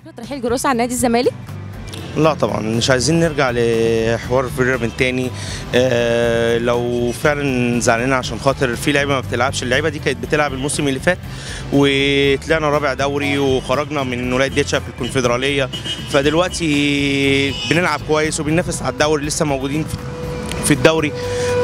فكره رحيل جروس عن نادي الزمالك لا طبعا مش عايزين نرجع لحوار فيريرا من تاني آه لو فعلا زعلانين عشان خاطر في لعيبه ما بتلعبش اللعيبه دي كانت بتلعب الموسم اللي فات وطلعنا رابع دوري وخرجنا من ولايه ديتشا في الكونفدراليه فدلوقتي بنلعب كويس وبننافس على الدوري لسه موجودين في- في الدوري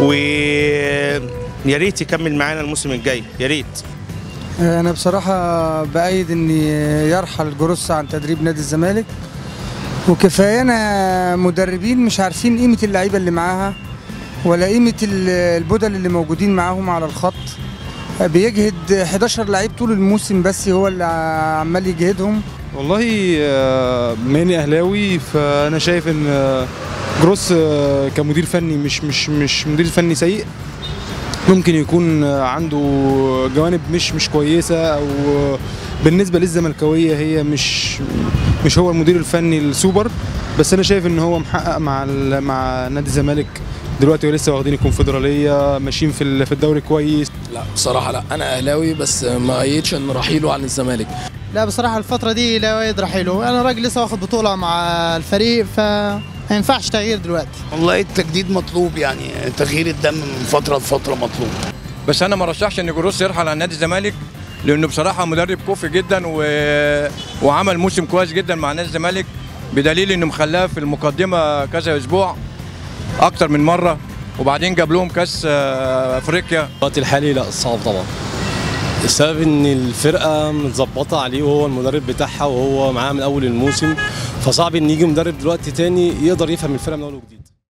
ويا ريت يكمل معانا الموسم الجاي يا ريت انا بصراحه بايد ان يرحل جروس عن تدريب نادي الزمالك وكفايانا مدربين مش عارفين قيمه اللعيبه اللي معاها ولا قيمه ال- البدل اللي موجودين معاهم على الخط بيجهد 11 لعيب طول الموسم بس هو اللي عمال يجهدهم والله آه، بما اني اهلاوي فانا شايف ان آه، جروس آه، كمدير فني مش مش مش مدير فني سيء ممكن يكون آه، عنده جوانب مش مش كويسه او آه، بالنسبه للزملكاويه هي مش مش هو المدير الفني السوبر بس انا شايف ان هو محقق مع ال- مع نادي الزمالك دلوقتي لسه واخدين الكونفدراليه ماشيين في ال- في الدوري كويس لا بصراحة لا أنا أهلاوي بس ما أيدش إن رحيله عن الزمالك لا بصراحة الفترة دي لا يد رحيله أنا راجل لسه واخد بطولة مع الفريق فما ينفعش تغيير دلوقتي والله التجديد مطلوب يعني تغيير الدم من فترة لفترة مطلوب بس انا ما رشحش ان جروس يرحل عن نادي الزمالك لانه بصراحه مدرب كوفي جدا و... وعمل موسم كويس جدا مع نادي الزمالك بدليل انه مخلاه في المقدمه كذا اسبوع اكتر من مره وبعدين جاب لهم كاس آه، افريقيا الوقت الحالي لا صعب طبعا السبب ان الفرقه متظبطه عليه وهو المدرب بتاعها وهو معاه من اول الموسم فصعب ان يجي مدرب دلوقتي تاني يقدر يفهم الفرقه من اول وجديد